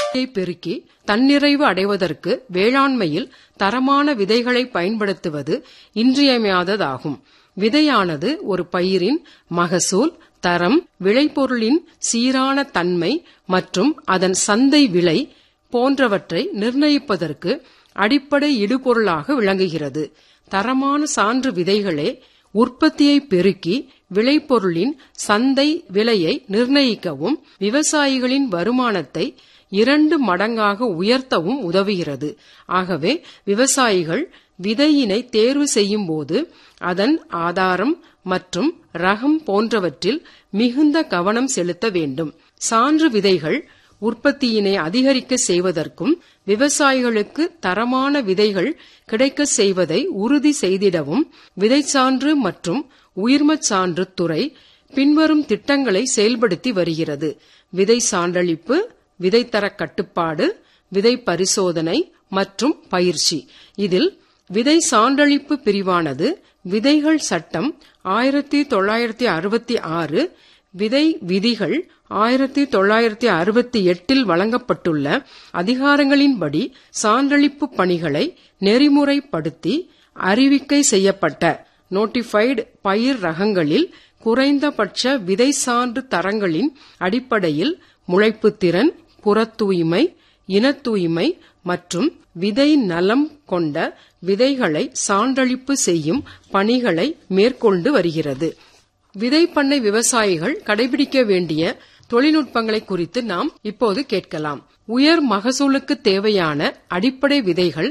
பெருக்கி தன்னிறைவு அடைவதற்கு வேளாண்மையில் தரமான விதைகளை பயன்படுத்துவது இன்றியமையாததாகும் விதையானது ஒரு பயிரின் மகசூல் தரம் விளைபொருளின் சீரான தன்மை மற்றும் அதன் சந்தை விலை போன்றவற்றை நிர்ணயிப்பதற்கு அடிப்படை இடுபொருளாக விளங்குகிறது தரமான சான்று விதைகளே உற்பத்தியை பெருக்கி விளைபொருளின் சந்தை விலையை நிர்ணயிக்கவும் விவசாயிகளின் வருமானத்தை இரண்டு மடங்காக உயர்த்தவும் உதவுகிறது ஆகவே விவசாயிகள் விதையினை தேர்வு செய்யும் போது அதன் ஆதாரம் மற்றும் ரகம் போன்றவற்றில் மிகுந்த கவனம் செலுத்த வேண்டும் சான்று விதைகள் உற்பத்தியினை அதிகரிக்க செய்வதற்கும் விவசாயிகளுக்கு தரமான விதைகள் கிடைக்க செய்வதை உறுதி செய்திடவும் விதைச்சான்று மற்றும் உயிர்மச் சான்று துறை பின்வரும் திட்டங்களை செயல்படுத்தி வருகிறது விதை சான்றளிப்பு விதைத்தர கட்டுப்பாடு விதை பரிசோதனை மற்றும் பயிற்சி இதில் விதை சான்றளிப்பு பிரிவானது விதைகள் சட்டம் ஆயிரத்தி தொள்ளாயிரத்தி அறுபத்தி ஆறு விதை விதிகள் ஆயிரத்தி தொள்ளாயிரத்தி அறுபத்தி எட்டில் வழங்கப்பட்டுள்ள அதிகாரங்களின்படி சான்றளிப்பு பணிகளை நெறிமுறைப்படுத்தி அறிவிக்கை செய்யப்பட்ட நோட்டிஃபைடு பயிர் ரகங்களில் குறைந்தபட்ச விதை சான்று தரங்களின் அடிப்படையில் முளைப்புத்திறன் புறத்தூய்மை இனத்தூய்மை மற்றும் விதை நலம் கொண்ட விதைகளை சான்றளிப்பு செய்யும் பணிகளை மேற்கொண்டு வருகிறது விதைப்பண்ணை விவசாயிகள் கடைபிடிக்க வேண்டிய தொழில்நுட்பங்களை குறித்து நாம் இப்போது கேட்கலாம் உயர் மகசூலுக்கு தேவையான அடிப்படை விதைகள்